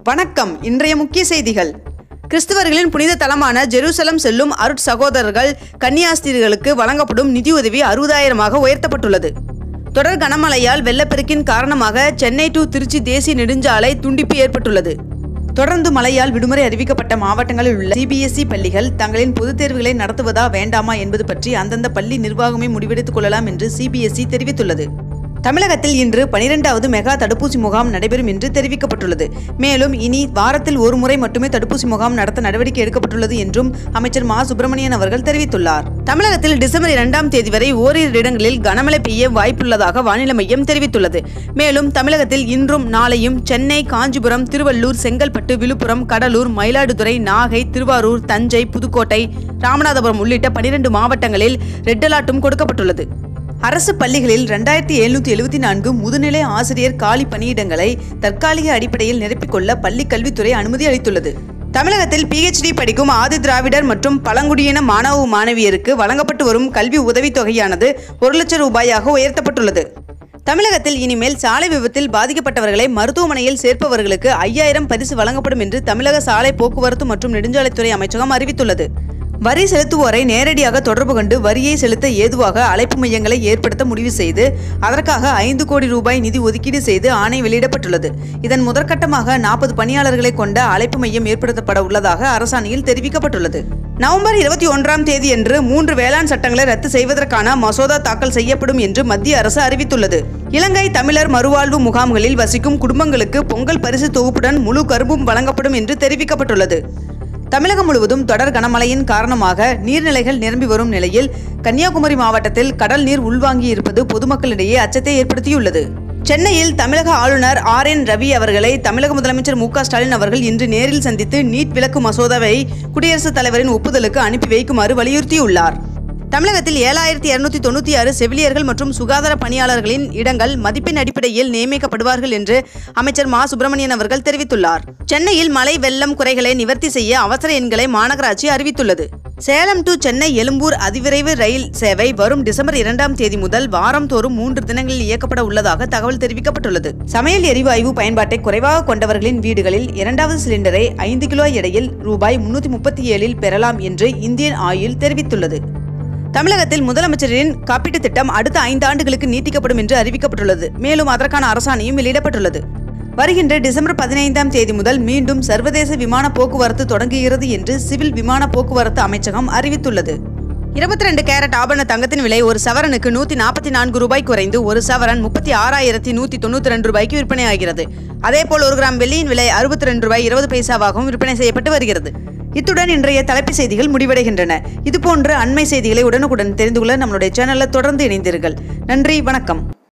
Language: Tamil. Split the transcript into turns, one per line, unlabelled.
வணக்கம் இன்றைய முக்கிய செய்திகள் கிறிஸ்தவர்களின் புனித தலமான ஜெருசலம் செல்லும் அருட் சகோதரர்கள் கன்னியாஸ்திரிகளுக்கு வழங்கப்படும் நிதியுதவி அறுபதாயிரமாக உயர்த்தப்பட்டுள்ளது தொடர் கனமழையால் வெள்ளப்பெருக்கின் காரணமாக சென்னை டு திருச்சி தேசிய நெடுஞ்சாலை துண்டிப்பு ஏற்பட்டுள்ளது தொடர்ந்து மழையால் விடுமுறை அறிவிக்கப்பட்ட மாவட்டங்களில் உள்ள சிபிஎஸ்இ பள்ளிகள் தங்களின் பொதுத் தேர்வுகளை நடத்துவதா வேண்டாமா என்பது பற்றி அந்தந்த பள்ளி நிர்வாகமே முடிவெடுத்துக் கொள்ளலாம் என்று சிபிஎஸ்இ தெரிவித்துள்ளது தமிழகத்தில் இன்று பனிரெண்டாவது மெகா தடுப்பூசி முகாம் நடைபெறும் என்று தெரிவிக்கப்பட்டுள்ளது மேலும் இனி வாரத்தில் ஒரு முறை மட்டுமே தடுப்பூசி முகாம் நடத்த நடவடிக்கை எடுக்கப்பட்டுள்ளது என்றும் அமைச்சர் மா சுப்பிரமணியன் அவர்கள் தெரிவித்துள்ளார் தமிழகத்தில் டிசம்பர் இரண்டாம் தேதி வரை ஓரிரு இடங்களில் கனமழை பெய்ய வாய்ப்புள்ளதாக வானிலை மையம் தெரிவித்துள்ளது மேலும் தமிழகத்தில் இன்றும் நாளையும் சென்னை காஞ்சிபுரம் திருவள்ளூர் செங்கல்பட்டு விழுப்புரம் கடலூர் மயிலாடுதுறை நாகை திருவாரூர் தஞ்சை புதுக்கோட்டை ராமநாதபுரம் உள்ளிட்ட பனிரெண்டு மாவட்டங்களில் ரெட் அலர்ட்டும் கொடுக்கப்பட்டுள்ளது அரசு பள்ளிகளில் ரெண்டாயிரத்தி எழுநூத்தி எழுபத்தி நான்கு முதுநிலை ஆசிரியர் காலி பணியிடங்களை தற்காலிக அடிப்படையில் நிரப்பிக்கொள்ள பள்ளி கல்வித்துறை அனுமதி அளித்துள்ளது தமிழகத்தில் பிஹெச்டி படிக்கும் ஆதி திராவிடர் மற்றும் பழங்குடியின மாணவ மாணவியருக்கு வழங்கப்பட்டு வரும் கல்வி உதவித்தொகையானது ஒரு லட்சம் ரூபாயாக உயர்த்தப்பட்டுள்ளது தமிழகத்தில் இனிமேல் சாலை விபத்தில் பாதிக்கப்பட்டவர்களை மருத்துவமனையில் சேர்ப்பவர்களுக்கு ஐயாயிரம் பரிசு வழங்கப்படும் என்று தமிழக சாலை போக்குவரத்து மற்றும் நெடுஞ்சாலைத்துறை அமைச்சகம் அறிவித்துள்ளது வரி செலுத்துவோரை நேரடியாக தொடர்பு கொண்டு வரியை செலுத்த ஏதுவாக அழைப்பு மையங்களை ஏற்படுத்த முடிவு செய்து அதற்காக ஐந்து கோடி ரூபாய் நிதி ஒதுக்கீடு செய்து ஆணை வெளியிடப்பட்டுள்ளது இதன் முதற்கட்டமாக நாற்பது பணியாளர்களை கொண்ட அழைப்பு மையம் ஏற்படுத்தப்பட உள்ளதாக அரசாணையில் தெரிவிக்கப்பட்டுள்ளது நவம்பர் இருபத்தி ஒன்றாம் தேதியன்று மூன்று வேளாண் சட்டங்களை ரத்து செய்வதற்கான மசோதா தாக்கல் செய்யப்படும் என்று மத்திய அரசு அறிவித்துள்ளது இலங்கை தமிழர் மறுவாழ்வு முகாம்களில் வசிக்கும் குடும்பங்களுக்கு பொங்கல் பரிசு தொகுப்புடன் முழு கரும்பும் வழங்கப்படும் என்று தெரிவிக்கப்பட்டுள்ளது தமிழகம் முழுவதும் தொடர் கனமழையின் காரணமாக நீர்நிலைகள் நிரம்பி வரும் நிலையில் கன்னியாகுமரி மாவட்டத்தில் கடல் நீர் உள்வாங்கி இருப்பது பொதுமக்களிடையே அச்சத்தை ஏற்படுத்தியுள்ளது சென்னையில் தமிழக ஆளுநர் ஆர் என் ரவி அவர்களை தமிழக முதலமைச்சர் மு க ஸ்டாலின் அவர்கள் இன்று நேரில் சந்தித்து நீட் விலக்கு மசோதாவை குடியரசுத் தலைவரின் ஒப்புதலுக்கு அனுப்பி வைக்குமாறு வலியுறுத்தியுள்ளார் தமிழகத்தில் ஏழாயிரத்தி இருநூத்தி தொண்ணூற்றி ஆறு செவிலியர்கள் மற்றும் சுகாதார பணியாளர்களின் இடங்கள் மதிப்பெண் அடிப்படையில் நியமிக்கப்படுவார்கள் என்று அமைச்சர் மா சுப்பிரமணியன் அவர்கள் தெரிவித்துள்ளார் சென்னையில் மழை வெள்ளம் குறைகளை நிவர்த்தி செய்ய அவசர எண்களை மாநகராட்சி அறிவித்துள்ளது சேலம் டு சென்னை எழும்பூர் அதிவிரைவு ரயில் சேவை வரும் டிசம்பர் இரண்டாம் தேதி முதல் வாரந்தோறும் மூன்று தினங்களில் இயக்கப்பட உள்ளதாக தகவல் தெரிவிக்கப்பட்டுள்ளது சமையல் எரிவாயு பயன்பாட்டை குறைவாக கொண்டவர்களின் வீடுகளில் இரண்டாவது சிலிண்டரை ஐந்து கிலோ எடையில் ரூபாய் முன்னூத்தி முப்பத்தி ஏழில் பெறலாம் என்று இந்தியன் ஆயில் தெரிவித்துள்ளது தமிழகத்தில் முதலமைச்சரின் காப்பீட்டுத் திட்டம் அடுத்த ஐந்து ஆண்டுகளுக்கு நீட்டிக்கப்படும் என்று அறிவிக்கப்பட்டுள்ளது மேலும் அதற்கான அரசாணையும் வெளியிடப்பட்டுள்ளது வருகின்ற டிசம்பர் பதினைந்தாம் தேதி முதல் மீண்டும் சர்வதேச விமான போக்குவரத்து தொடங்குகிறது என்று சிவில் விமான போக்குவரத்து அமைச்சகம் அறிவித்துள்ளது இருபத்தி ரெண்டு கேரட் ஆபரண தங்கத்தின் விலை ஒரு சவரனுக்கு நூத்தி நாற்பத்தி நான்கு ரூபாய் குறைந்து ஒரு சவரன் முப்பத்தி ஆறாயிரத்தி நூத்தி தொண்ணூத்தி ரெண்டு ரூபாய்க்கு விற்பனையாகிறது அதேபோல் ஒரு கிராம் வெள்ளியின் விலை அறுபத்தி ரெண்டு ரூபாய் இருபது பைசாவாகவும் விற்பனை செய்யப்பட்டு வருகிறது இத்துடன் இன்றைய தலைப்புச் செய்திகள் முடிவடைகின்றன இதுபோன்ற அண்மை செய்திகளை உடனுக்குடன் தெரிந்து கொள்ள நம்மளுடைய சேனலில் தொடர்ந்து இணைந்தீர்கள் நன்றி வணக்கம்